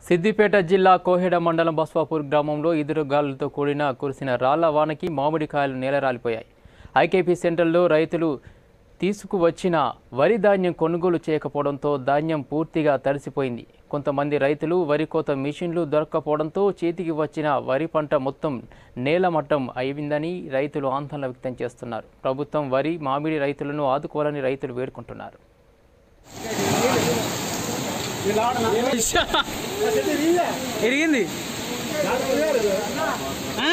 సిద్దిపేట జిల్లా కోహెడ మండలం బస్వాపూర్ గ్రామంలో ఎదురుగాలులతో కూడిన కురిసిన రాళ్ల వానకి మామిడికాయలు నేలరాలిపోయాయి ఐకేపీ సెంటర్లో రైతులు తీసుకువచ్చిన వరి ధాన్యం కొనుగోలు చేయకపోవడంతో ధాన్యం పూర్తిగా తడిసిపోయింది కొంతమంది రైతులు వరి కోత మిషన్లు దొరక్కపోవడంతో చేతికి వచ్చిన వరి పంట మొత్తం నేలమట్టం అయిందని రైతులు ఆందోళన వ్యక్తం చేస్తున్నారు ప్రభుత్వం వరి మామిడి రైతులను ఆదుకోవాలని రైతులు వేడుకుంటున్నారు ఎరిగింది ఆ?